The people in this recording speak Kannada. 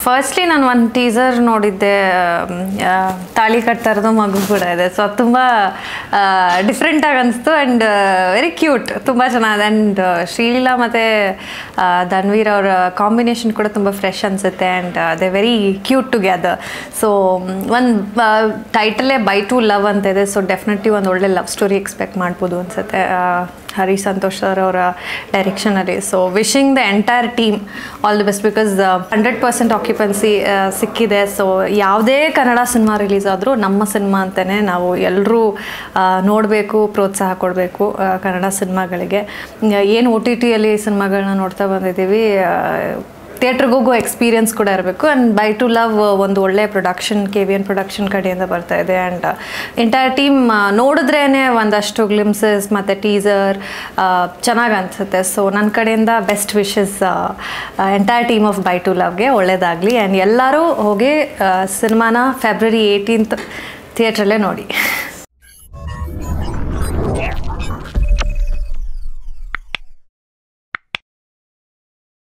ಫಸ್ಟ್ಲಿ ನಾನು ಒಂದು ಟೀಸರ್ ನೋಡಿದ್ದೆ ಆ, ತಾಳಿ ಕಟ್ತಾ ಇರೋದು ಮಗು ಕೂಡ ಇದೆ ಸೊ ಅದು ತುಂಬ ಡಿಫ್ರೆಂಟಾಗಿ ಅನಿಸ್ತು ಆ್ಯಂಡ್ ವೆರಿ ಕ್ಯೂಟ್ ತುಂಬ ಚೆನ್ನಾಗಿದೆ ಆ್ಯಂಡ್ ಶ್ರೀಲೀಲಾ ಮತ್ತು ಧನ್ವೀರ್ ಅವರ ಕಾಂಬಿನೇಷನ್ ಕೂಡ ತುಂಬ ಫ್ರೆಶ್ ಅನಿಸುತ್ತೆ and they very cute together so ಒಂದು ಟೈಟಲೇ ಬೈ ಟು ಲವ್ ಅಂತ ಇದೆ ಸೊ ಡೆಫಿನೆಟ್ಲಿ ಒಂದು ಒಳ್ಳೆ ಲವ್ ಸ್ಟೋರಿ ಎಕ್ಸ್ಪೆಕ್ಟ್ ಮಾಡ್ಬೋದು ಅನಿಸುತ್ತೆ ಹರಿ ಸಂತೋಷ್ ಸರ್ ಅವರ ಡೈರೆಕ್ಷನಲ್ಲಿ so wishing the entire team all the best because hundred percent occupancy ಸಿಕ್ಕಿದೆ ಸೊ ಯಾವುದೇ ಕನ್ನಡ ಸಿನಿಮಾ ರಿಲೀಸ್ ಆದರೂ ನಮ್ಮ ಸಿನಿಮಾ ಅಂತಲೇ ನಾವು ಎಲ್ಲರೂ ನೋಡಬೇಕು ಪ್ರೋತ್ಸಾಹ ಕೊಡಬೇಕು ಕನ್ನಡ ಸಿನಿಮಾಗಳಿಗೆ ಏನು ಒ ಟಿ ಟಿಯಲ್ಲಿ ಸಿನಿಮಾಗಳನ್ನ ನೋಡ್ತಾ ಬಂದಿದ್ದೀವಿ ಥಿಯೇಟ್ರಿಗೆ ಹೋಗೋ ಎಕ್ಸ್ಪೀರಿಯನ್ಸ್ ಕೂಡ ಇರಬೇಕು ಆ್ಯಂಡ್ ಬೈ ಟು ಲವ್ ಒಂದು ಒಳ್ಳೆ production K V N production ಕಡೆಯಿಂದ ಬರ್ತಾ ಇದೆ ಆ್ಯಂಡ್ ಎಂಟೈರ್ ಟೀಮ್ ನೋಡಿದ್ರೇ ಒಂದಷ್ಟು ಗ್ಲಿಮ್ಸಸ್ ಮತ್ತು ಟೀಸರ್ ಚೆನ್ನಾಗಿ ಅನಿಸುತ್ತೆ ಸೊ ನನ್ನ ಕಡೆಯಿಂದ best wishes entire team of bye two ಲವ್ಗೆ ಒಳ್ಳೇದಾಗಲಿ ಆ್ಯಂಡ್ ಎಲ್ಲರೂ ಹೋಗಿ ಸಿನಿಮಾನ ಫೆಬ್ರವರಿ ಏಯ್ಟೀನ್ತ್ ಥಿಯೇಟ್ರಲ್ಲೇ ನೋಡಿ